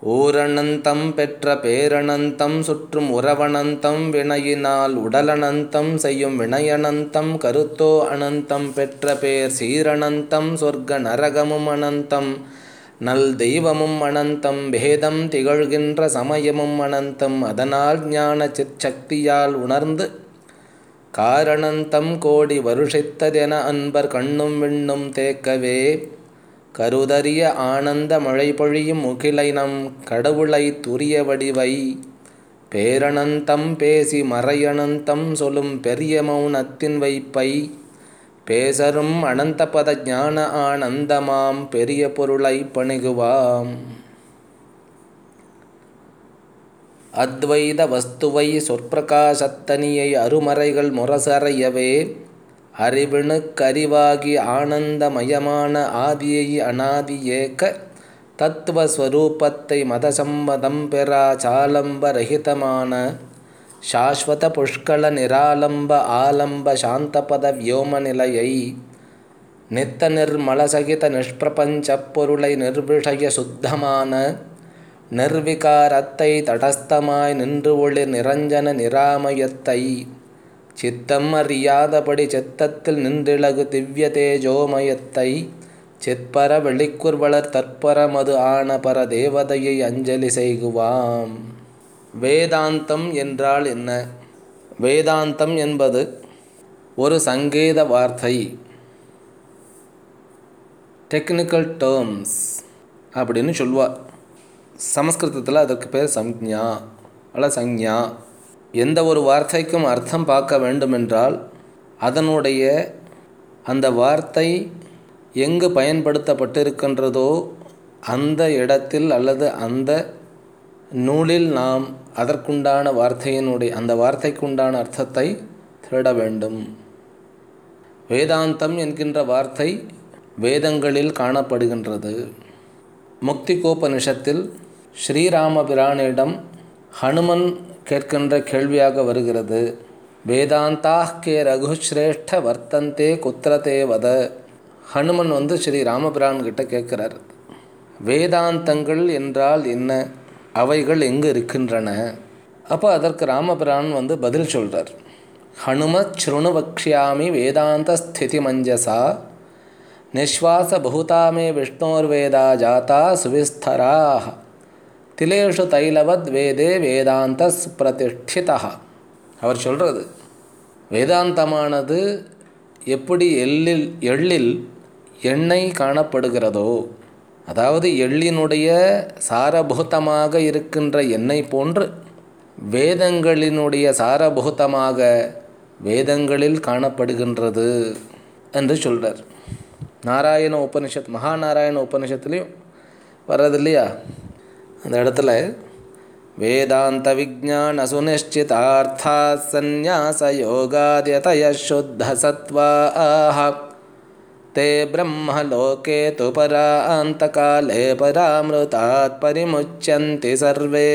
ஊரணந்தம் பெற்ற பேரணந்தம் சுற்றும் உறவனந்தம் வினையினால் உடலனந்தம் செய்யும் வினையனந்தம் கருத்தோ அனந்தம் பெற்ற பேர் சீரணந்தம் சொர்க்க நரகமும் அனந்தம் நல் தெய்வமும் அனந்தம் பேதம் திகழ்கின்ற சமயமும் அனந்தம் அதனால் ஞான சிற்சக்தியால் உணர்ந்து காரணந்தம் கோடி வருஷித்ததென அன்பர் கண்ணும் விண்ணும் தேக்கவே கருதறிய ஆனந்த மழை பொழியும் முகிலை நம் கடவுளை துரிய வடிவை பேரணந்தம் பேசி மறையனந்தம் சொல்லும் பெரிய மௌனத்தின் வைப்பை பேசரும் அனந்தபத ஞான ஆனந்தமாம் பெரிய பொருளை பணிகுவாம் அத்வைத வஸ்துவை சொற்பிரகாசத்தனியை அருமறைகள் முரசறையவே அறிவினுக்கறிவாகி ஆனந்தமயமான ஆதியை அனாதி ஏக தத்துவஸ்வரூபத்தை மதசம்மதம் பெறா சாலம்பரகிதமான சாஸ்வத புஷ்கல நிராலம்ப ஆலம்ப சாந்தபத வியோம நிலையை நித்த நிர்மலசகித நிஷ்பிரபஞ்ச பொருளை நிர்விஷய சுத்தமான நிர்விகாரத்தை தடஸ்தமாய் நின்று ஒளி நிரஞ்சன நிராமயத்தை சித்தம் அறியாதபடி சித்தத்தில் நின்றிலகு திவ்ய தேஜோமயத்தை சிற்பர வெளிக்குர்வளர் தற்பரமது ஆன பர தேவதையை அஞ்சலி செய்குவாம் வேதாந்தம் என்றால் என்ன வேதாந்தம் என்பது ஒரு சங்கேத வார்த்தை டெக்னிக்கல் டேர்ம்ஸ் அப்படின்னு சொல்லுவார் சமஸ்கிருதத்தில் அதற்கு பேர் சம்ஞா அல்ல சஞ்ஞா எந்த ஒரு வார்த்தைக்கும் அர்த்தம் பார்க்க வேண்டுமென்றால் அதனுடைய அந்த வார்த்தை எங்கு பயன்படுத்தப்பட்டிருக்கின்றதோ அந்த இடத்தில் அல்லது அந்த நூலில் நாம் அதற்குண்டான வார்த்தையினுடைய அந்த வார்த்தைக்குண்டான அர்த்தத்தை தேட வேண்டும் வேதாந்தம் என்கின்ற வார்த்தை வேதங்களில் காணப்படுகின்றது முக்திகோபனிஷத்தில் ஸ்ரீராமபிரானிடம் ஹனுமன் கேட்கின்ற கேள்வியாக வருகிறது வேதாந்தா கே ரகுஸ்ரேஷ்ட வர்த்தந்தே குத்திரத்தே வத ஹனுமன் வந்து ஸ்ரீ ராமபிரான் கிட்ட கேட்குறார் வேதாந்தங்கள் என்றால் என்ன அவைகள் எங்கு இருக்கின்றன அப்போ அதற்கு ராமபிரான் வந்து பதில் சொல்கிறார் ஹனும ஸ்ருணு வக்ஷாமி வேதாந்த ஸ்திதி மஞ்சசா நிஸ்வாச பகுதாமே விஷ்ணோர்வேதா ஜாதா சுவிஸ்தராக திலேஷு தைலவத் வேதே வேதாந்த பிரதிஷ்டிதா அவர் சொல்கிறது வேதாந்தமானது எப்படி எள்ளில் எள்ளில் எண்ணெய் காணப்படுகிறதோ அதாவது எள்ளினுடைய சாரபூதமாக இருக்கின்ற எண்ணெய் போன்று வேதங்களினுடைய சாரபூதமாக வேதங்களில் காணப்படுகின்றது என்று சொல்கிறார் நாராயண உபனிஷத் மகாநாராயண உபனிஷத்துலேயும் வர்றது இல்லையா அந்த இடத்துல வேதாந்த விஜான சுனிஷ்டிதார்த்தா சந்நியாச யோகாத்யதய சுத்த சத்வாஹ ते ब्रह्मलोके तु परान्तकाले परामृतात् परिमुच्यन्ति सर्वे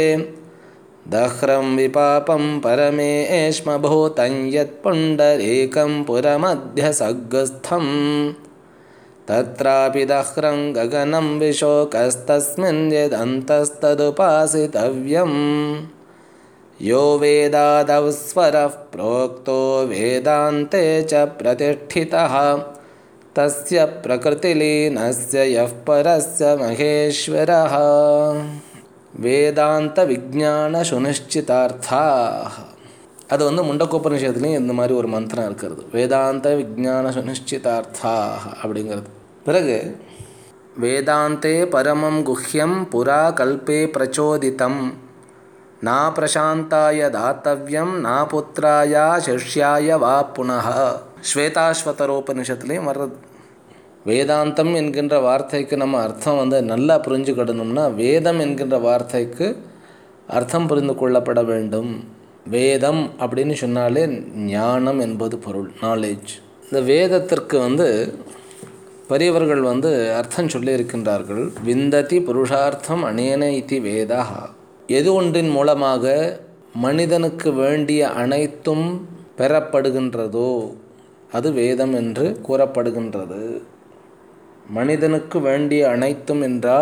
दह्रं विपापं परमेश्मभूतं यत्पुण्डरीकं पुरमध्यसग्स्थम् तत्रापि दह्रं गगनं विशोकस्तस्मिन् यदन्तस्तदुपासितव्यम् यो वेदादवस्वरः प्रोक्तो वेदान्ते च प्रतिष्ठितः तस्य प्रकृतिलीनस्य यः परस्य महेश्वरः வேதாந்த விஜான சுனிஷ்டிதார்த்தா அது வந்து முண்டக்கோப்பனிஷத்துலேயும் இந்த மாதிரி ஒரு மந்திரம் இருக்கிறது வேதாந்த விஜான சுனிஷ்டிதார்த்தா அப்படிங்கிறது பிறகு வேதாந்தே பரமம் குஹ்யம் புரா கல்பே பிரச்சோதிதம் நா பிரசாந்தாய தாத்தவியம் நா புத்திராயா சிஷ்யாய வா புனः ஸ்வேதாஸ்வதரோபனிஷத்துலேயும் வர்றது வேதாந்தம் என்கின்ற வார்த்தைக்கு நம்ம அர்த்தம் வந்து நல்லா புரிஞ்சுக்கிடணும்னா வேதம் என்கின்ற வார்த்தைக்கு அர்த்தம் புரிந்து கொள்ளப்பட வேண்டும் வேதம் அப்படின்னு சொன்னாலே ஞானம் என்பது பொருள் நாலேஜ் இந்த வேதத்திற்கு வந்து பெரியவர்கள் வந்து அர்த்தம் சொல்லியிருக்கின்றார்கள் விந்ததி புருஷார்த்தம் அனேன இதி வேதா எது ஒன்றின் மூலமாக மனிதனுக்கு வேண்டிய அனைத்தும் பெறப்படுகின்றதோ அது வேதம் என்று கூறப்படுகின்றது மனிதனுக்கு வேண்டிய அனைத்தும் என்றால்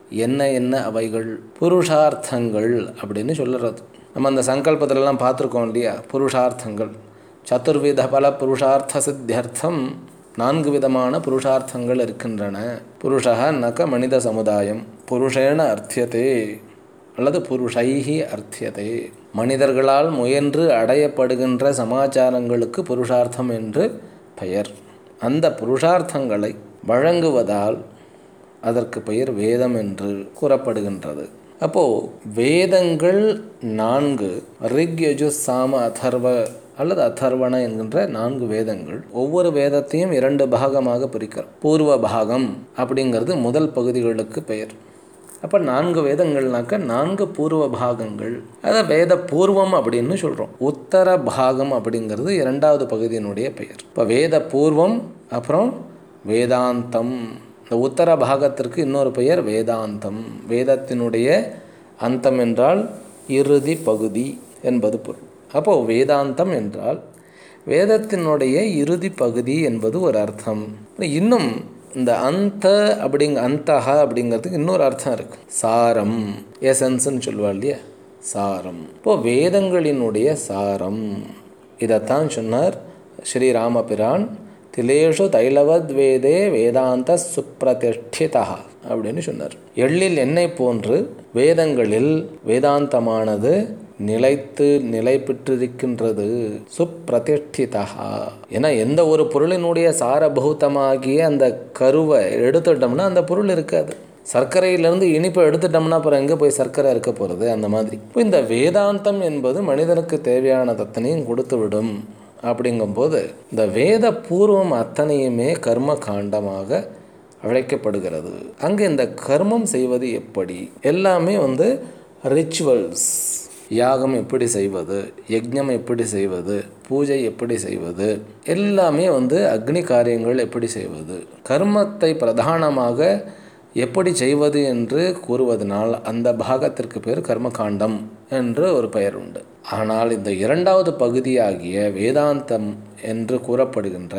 என்ன என்ன அவைகள் புருஷார்த்தங்கள் அப்படின்னு சொல்லுறது நம்ம அந்த சங்கல்பத்திலலாம் பார்த்துருக்கோம் இல்லையா புருஷார்த்தங்கள் சதுர்வித பல புருஷார்த்த சித்தியர்த்தம் நான்கு விதமான புருஷார்த்தங்கள் இருக்கின்றன புருஷா நக மனித சமுதாயம் புருஷேன அர்த்தியதே அல்லது புருஷைஹி அர்த்தியதே மனிதர்களால் முயன்று அடையப்படுகின்ற சமாச்சாரங்களுக்கு புருஷார்த்தம் என்று பெயர் அந்த புருஷார்த்தங்களை வழங்குவதால் அதற்கு பெயர் வேதம் என்று கூறப்படுகின்றது அப்போது வேதங்கள் நான்கு ரிக் யஜு சாம அதர்வ அல்லது அதர்வண என்கின்ற நான்கு வேதங்கள் ஒவ்வொரு வேதத்தையும் இரண்டு பாகமாக பிரிக்கிறோம் பூர்வ பாகம் அப்படிங்கிறது முதல் பகுதிகளுக்கு பெயர் அப்போ நான்கு வேதங்கள்னாக்க நான்கு பூர்வ பாகங்கள் அதை வேத பூர்வம் அப்படின்னு சொல்கிறோம் உத்தர பாகம் அப்படிங்கிறது இரண்டாவது பகுதியினுடைய பெயர் இப்போ வேத பூர்வம் அப்புறம் வேதாந்தம் இந்த உத்தர பாகத்திற்கு இன்னொரு பெயர் வேதாந்தம் வேதத்தினுடைய அந்தம் என்றால் இறுதி பகுதி என்பது பொருள் அப்போது வேதாந்தம் என்றால் வேதத்தினுடைய இறுதி பகுதி என்பது ஒரு அர்த்தம் இன்னும் இந்த அந்த அப்படிங்க அந்தஹ அப்படிங்கிறதுக்கு இன்னொரு அர்த்தம் இருக்கு சாரம் எசன்ஸ்ன்னு சொல்லுவா இல்லையா சாரம் இப்போ வேதங்களினுடைய சாரம் இதைத்தான் சொன்னார் ஸ்ரீராமபிரான் திலேஷு தைலவத் வேதே வேதாந்த சுப்பிரதிஷ்டிதா அப்படின்னு சொன்னார் எள்ளில் எண்ணெய் போன்று வேதங்களில் வேதாந்தமானது நிலைத்து நிலை பெற்றிருக்கின்றது சுப்பிரதிஷ்டிதா ஏன்னா எந்த ஒரு பொருளினுடைய சாரபூதமாகிய அந்த கருவை எடுத்துட்டோம்னா அந்த பொருள் இருக்காது சர்க்கரையிலேருந்து இனிப்பை எடுத்துட்டோம்னா அப்புறம் எங்கே போய் சர்க்கரை இருக்க போகிறது அந்த மாதிரி இப்போ இந்த வேதாந்தம் என்பது மனிதனுக்கு தேவையான அத்தனையும் கொடுத்து விடும் அப்படிங்கும்போது இந்த வேத பூர்வம் அத்தனையுமே கர்ம காண்டமாக அழைக்கப்படுகிறது அங்கே இந்த கர்மம் செய்வது எப்படி எல்லாமே வந்து ரிச்சுவல்ஸ் யாகம் எப்படி செய்வது யஜ்ஞம் எப்படி செய்வது பூஜை எப்படி செய்வது எல்லாமே வந்து அக்னி காரியங்கள் எப்படி செய்வது கர்மத்தை பிரதானமாக எப்படி செய்வது என்று கூறுவதனால் அந்த பாகத்திற்கு பேர் கர்மகாண்டம் என்று ஒரு பெயர் உண்டு ஆனால் இந்த இரண்டாவது பகுதியாகிய வேதாந்தம் என்று கூறப்படுகின்ற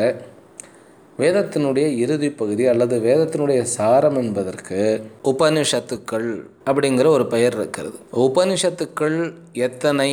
வேதத்தினுடைய இறுதி பகுதி அல்லது வேதத்தினுடைய சாரம் என்பதற்கு உபனிஷத்துக்கள் அப்படிங்கிற ஒரு பெயர் இருக்கிறது உபனிஷத்துக்கள் எத்தனை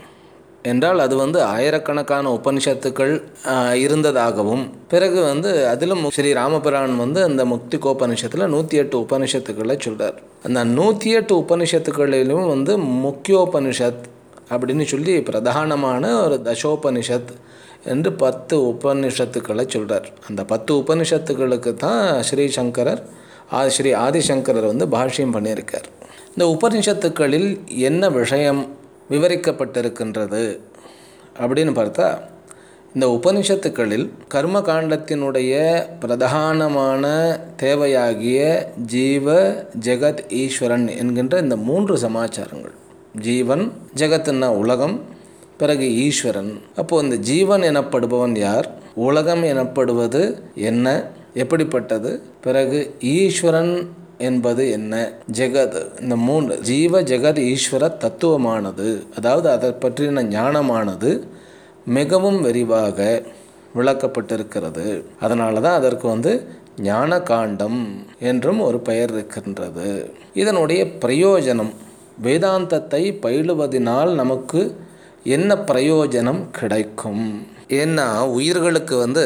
என்றால் அது வந்து ஆயிரக்கணக்கான உபனிஷத்துக்கள் இருந்ததாகவும் பிறகு வந்து அதிலும் ஸ்ரீ ராமபிரான் வந்து அந்த முக்தி கோபனிஷத்தில் நூற்றி எட்டு உபனிஷத்துக்களை சொல்கிறார் அந்த நூற்றி எட்டு உபனிஷத்துக்களிலும் வந்து முக்கியோபனிஷத் அப்படின்னு சொல்லி பிரதானமான ஒரு தசோபனிஷத் என்று பத்து உபனிஷத்துக்களை சொல்கிறார் அந்த பத்து உபனிஷத்துக்களுக்கு தான் ஸ்ரீ சங்கரர் ஆ ஸ்ரீ ஆதிசங்கரர் வந்து பாஷ்யம் பண்ணியிருக்கார் இந்த உபனிஷத்துக்களில் என்ன விஷயம் விவரிக்கப்பட்டிருக்கின்றது அப்படின்னு பார்த்தா இந்த உபனிஷத்துக்களில் கர்ம காண்டத்தினுடைய பிரதானமான தேவையாகிய ஜீவ ஜெகத் ஈஸ்வரன் என்கின்ற இந்த மூன்று சமாச்சாரங்கள் ஜீவன் ஜெகத்துன்னா உலகம் பிறகு ஈஸ்வரன் அப்போது இந்த ஜீவன் எனப்படுபவன் யார் உலகம் எனப்படுவது என்ன எப்படிப்பட்டது பிறகு ஈஸ்வரன் என்பது என்ன ஜெகத் இந்த மூன்று ஜீவ ஜெகத் ஈஸ்வர தத்துவமானது அதாவது அதை பற்றின ஞானமானது மிகவும் விரிவாக விளக்கப்பட்டிருக்கிறது அதனால தான் அதற்கு வந்து ஞான காண்டம் என்றும் ஒரு பெயர் இருக்கின்றது இதனுடைய பிரயோஜனம் வேதாந்தத்தை பயிலுவதனால் நமக்கு என்ன பிரயோஜனம் கிடைக்கும் ஏன்னா உயிர்களுக்கு வந்து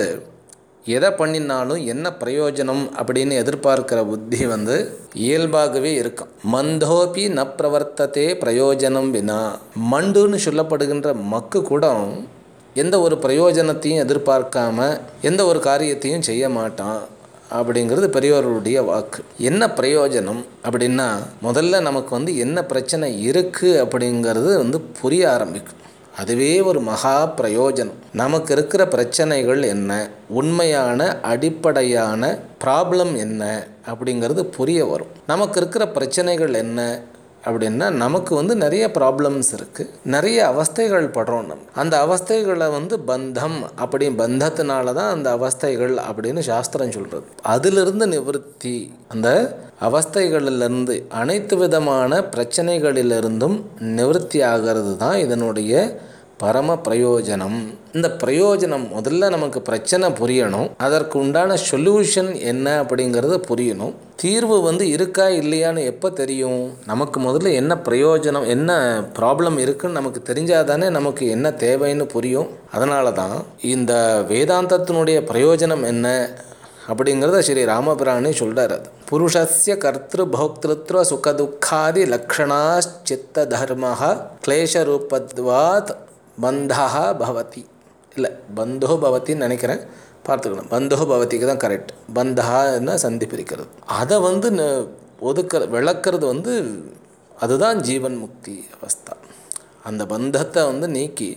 எதை பண்ணினாலும் என்ன பிரயோஜனம் அப்படின்னு எதிர்பார்க்கிற புத்தி வந்து இயல்பாகவே இருக்கும் மந்தோபி ந பிரவர்த்தத்தே பிரயோஜனம் வினா மண்டுன்னு சொல்லப்படுகின்ற மக்கு கூட எந்த ஒரு பிரயோஜனத்தையும் எதிர்பார்க்காம எந்த ஒரு காரியத்தையும் செய்ய மாட்டான் அப்படிங்கிறது பெரியவர்களுடைய வாக்கு என்ன பிரயோஜனம் அப்படின்னா முதல்ல நமக்கு வந்து என்ன பிரச்சனை இருக்குது அப்படிங்கிறது வந்து புரிய ஆரம்பிக்கும் அதுவே ஒரு மகா பிரயோஜனம் நமக்கு இருக்கிற பிரச்சனைகள் என்ன உண்மையான அடிப்படையான ப்ராப்ளம் என்ன அப்படிங்கிறது புரிய வரும் நமக்கு இருக்கிற பிரச்சனைகள் என்ன அப்படின்னா நமக்கு வந்து நிறைய ப்ராப்ளம்ஸ் இருக்குது நிறைய அவஸ்தைகள் படுறோம் நம்ம அந்த அவஸ்தைகளை வந்து பந்தம் அப்படி பந்தத்தினால தான் அந்த அவஸ்தைகள் அப்படின்னு சாஸ்திரம் சொல்கிறது அதிலிருந்து நிவர்த்தி அந்த அவஸ்தைகளிலிருந்து அனைத்து விதமான பிரச்சனைகளிலிருந்தும் நிவர்த்தி ஆகிறது தான் இதனுடைய பரம பிரயோஜனம் இந்த பிரயோஜனம் முதல்ல நமக்கு பிரச்சனை புரியணும் அதற்கு உண்டான சொல்யூஷன் என்ன அப்படிங்கிறது புரியணும் தீர்வு வந்து இருக்கா இல்லையான்னு எப்போ தெரியும் நமக்கு முதல்ல என்ன பிரயோஜனம் என்ன ப்ராப்ளம் இருக்குன்னு நமக்கு தெரிஞ்சாதானே நமக்கு என்ன தேவைன்னு புரியும் அதனால தான் இந்த வேதாந்தத்தினுடைய பிரயோஜனம் என்ன அப்படிங்கிறத ஸ்ரீ ராமபிராணி சொல்கிறார் அது புருஷஸ்ய கர்த்திரு போக்திருத்வ சுகதுக்காதி லக்ஷணாச்சித்த தர்ம கிளேஷரூபத்வாத் பந்தா பவதி இல்லை பந்தோ பவத்தின்னு நினைக்கிறேன் பார்த்துக்கணும் பந்தோ பவதிக்கு தான் கரெக்ட் பந்தான்னா சந்தி பிரிக்கிறது அதை வந்து ந- ஒதுக்க விளக்குறது வந்து அதுதான் ஜீவன் முக்தி அவஸ்தா அந்த பந்தத்தை வந்து நீக்கி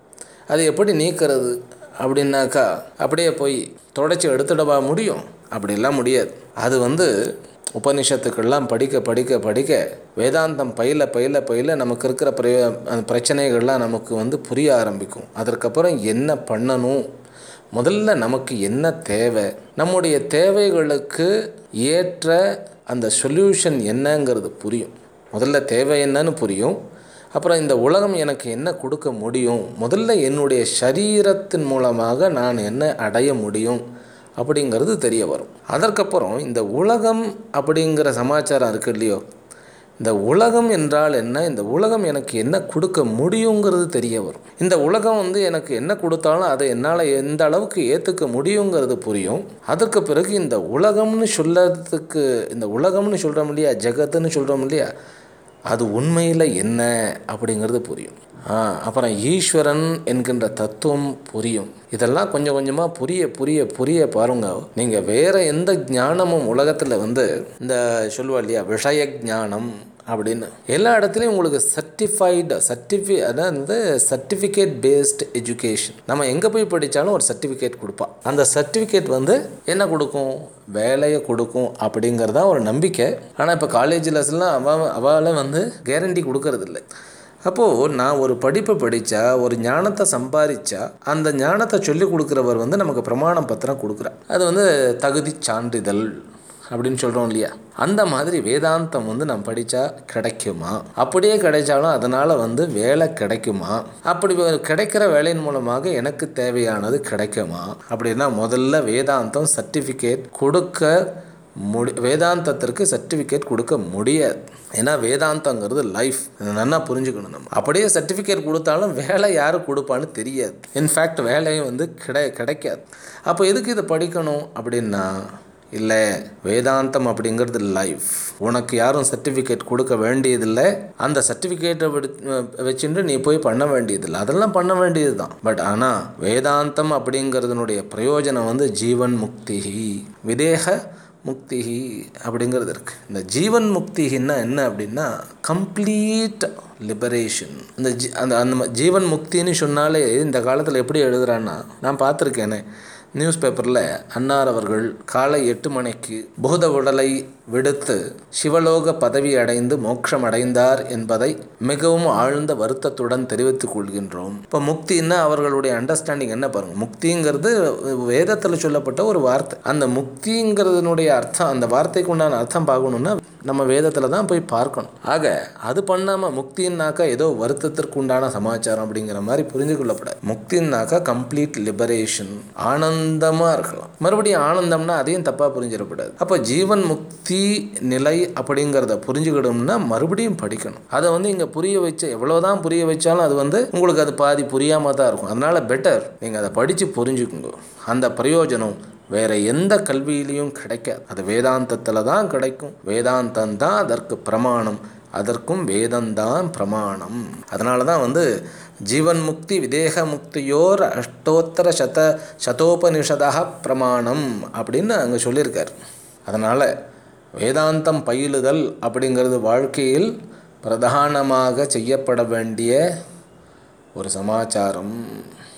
அது எப்படி நீக்கிறது அப்படின்னாக்கா அப்படியே போய் தொடச்சி எடுத்துடவா முடியும் அப்படிலாம் முடியாது அது வந்து உபனிஷத்துக்கெல்லாம் படிக்க படிக்க படிக்க வேதாந்தம் பயில பயில பயில நமக்கு இருக்கிற பிரயோ அந்த பிரச்சனைகள்லாம் நமக்கு வந்து புரிய ஆரம்பிக்கும் அதற்கப்புறம் என்ன பண்ணணும் முதல்ல நமக்கு என்ன தேவை நம்முடைய தேவைகளுக்கு ஏற்ற அந்த சொல்யூஷன் என்னங்கிறது புரியும் முதல்ல தேவை என்னன்னு புரியும் அப்புறம் இந்த உலகம் எனக்கு என்ன கொடுக்க முடியும் முதல்ல என்னுடைய சரீரத்தின் மூலமாக நான் என்ன அடைய முடியும் அப்படிங்கிறது தெரிய வரும் அதற்கப்புறம் இந்த உலகம் அப்படிங்கிற சமாச்சாரம் இருக்கு இல்லையோ இந்த உலகம் என்றால் என்ன இந்த உலகம் எனக்கு என்ன கொடுக்க முடியுங்கிறது தெரிய வரும் இந்த உலகம் வந்து எனக்கு என்ன கொடுத்தாலும் அதை என்னால் எந்த அளவுக்கு ஏற்றுக்க முடியுங்கிறது புரியும் அதற்கு பிறகு இந்த உலகம்னு சொல்லறதுக்கு இந்த உலகம்னு சொல்கிறோம் இல்லையா ஜெகத்துன்னு சொல்கிறோம் இல்லையா அது உண்மையில் என்ன அப்படிங்கிறது புரியும் ஆ, அப்புறம் ஈஸ்வரன் என்கின்ற தத்துவம் புரியும் இதெல்லாம் கொஞ்சம் கொஞ்சமாக புரிய புரிய புரிய பாருங்க நீங்கள் வேறு எந்த ஞானமும் உலகத்தில் வந்து இந்த சொல்லுவா இல்லையா விஷய ஞானம் அப்படின்னு எல்லா இடத்துலையும் உங்களுக்கு சர்டிஃபைடு சர்டிஃபி அதான் வந்து சர்டிஃபிகேட் பேஸ்டு எஜுகேஷன் நம்ம எங்கே போய் படித்தாலும் ஒரு சர்டிஃபிகேட் கொடுப்பா அந்த சர்டிஃபிகேட் வந்து என்ன கொடுக்கும் வேலையை கொடுக்கும் அப்படிங்கிறதா ஒரு நம்பிக்கை ஆனால் இப்போ காலேஜிலஸ்லாம் அவ அவளை வந்து கேரண்டி கொடுக்கறதில்ல அப்போது நான் ஒரு படிப்பை படித்தா ஒரு ஞானத்தை சம்பாதிச்சா அந்த ஞானத்தை சொல்லி கொடுக்குறவர் வந்து நமக்கு பிரமாணம் பத்திரம் கொடுக்குறார் அது வந்து தகுதி சான்றிதழ் அப்படின்னு சொல்கிறோம் இல்லையா அந்த மாதிரி வேதாந்தம் வந்து நான் படித்தா கிடைக்குமா அப்படியே கிடைச்சாலும் அதனால் வந்து வேலை கிடைக்குமா அப்படி ஒரு கிடைக்கிற வேலையின் மூலமாக எனக்கு தேவையானது கிடைக்குமா அப்படின்னா முதல்ல வேதாந்தம் சர்டிஃபிகேட் கொடுக்க முடி வேதாந்தத்திற்கு சர்டிஃபிகேட் கொடுக்க முடியாது ஏன்னா வேதாந்தங்கிறது லைஃப் நல்லா புரிஞ்சுக்கணும் நம்ம அப்படியே சர்டிஃபிகேட் கொடுத்தாலும் வேலை யார் கொடுப்பான்னு தெரியாது இன்ஃபேக்ட் வேலையும் வந்து கிடை கிடைக்காது அப்போ எதுக்கு இதை படிக்கணும் அப்படின்னா இல்லை வேதாந்தம் அப்படிங்கிறது லைஃப் உனக்கு யாரும் சர்டிஃபிகேட் கொடுக்க வேண்டியதில்லை அந்த சர்டிஃபிகேட்டை வச்சுட்டு நீ போய் பண்ண வேண்டியதில்லை அதெல்லாம் பண்ண வேண்டியது தான் பட் ஆனால் வேதாந்தம் அப்படிங்கிறதுனுடைய பிரயோஜனம் வந்து ஜீவன் முக்தி விதேக முக்தி அப்படிங்கிறது இருக்குது இந்த ஜீவன் முக்தின்னா என்ன அப்படின்னா கம்ப்ளீட் லிபரேஷன் இந்த ஜி அந்த அந்த ம- ஜீவன் முக்தின்னு சொன்னாலே இந்த காலத்தில் எப்படி எழுதுறான்னா நான் பார்த்துருக்கேனே நியூஸ் பேப்பரில் அன்னார் அவர்கள் காலை எட்டு மணிக்கு பூத உடலை விடுத்து சிவலோக பதவி அடைந்து மோட்சம் அடைந்தார் என்பதை மிகவும் ஆழ்ந்த வருத்தத்துடன் தெரிவித்துக் கொள்கின்றோம் இப்போ முக்தின்னா அவர்களுடைய அண்டர்ஸ்டாண்டிங் என்ன பாருங்க முக்திங்கிறது வேதத்தில் சொல்லப்பட்ட ஒரு வார்த்தை அந்த முக்திங்கிறதுனுடைய அர்த்தம் அந்த வார்த்தைக்கு உண்டான அர்த்தம் பார்க்கணுன்னா நம்ம வேதத்தில் தான் போய் பார்க்கணும் ஆக அது பண்ணாமல் முக்தின்னாக்கா ஏதோ வருத்தத்திற்கு உண்டான சமாச்சாரம் அப்படிங்கிற மாதிரி புரிஞ்சு கொள்ளப்படாது முக்தின்னாக்கா கம்ப்ளீட் லிபரேஷன் ஆனந்தமாக இருக்கலாம் மறுபடியும் ஆனந்தம்னா அதையும் தப்பாக புரிஞ்சிடக்கூடாது அப்போ ஜீவன் முக்தி நிலை அப்படிங்கிறத புரிஞ்சுக்கிடணும்னா மறுபடியும் படிக்கணும் அதை வந்து இங்கே புரிய வச்ச எவ்வளோதான் புரிய வச்சாலும் அது வந்து உங்களுக்கு அது பாதி புரியாமல் தான் இருக்கும் அதனால பெட்டர் நீங்கள் அதை படித்து புரிஞ்சுக்குங்க அந்த பிரயோஜனம் வேற எந்த கல்வியிலையும் கிடைக்காது அது வேதாந்தத்தில் தான் கிடைக்கும் வேதாந்தம் தான் அதற்கு பிரமாணம் அதற்கும் வேதம்தான் பிரமாணம் அதனால தான் வந்து ஜீவன் முக்தி விதேக முக்தியோர் அஷ்டோத்தர சத சதோபனிஷதா பிரமாணம் அப்படின்னு அங்கே சொல்லியிருக்கார் அதனால் வேதாந்தம் பயிலுதல் அப்படிங்கிறது வாழ்க்கையில் பிரதானமாக செய்யப்பட வேண்டிய ஒரு சமாச்சாரம்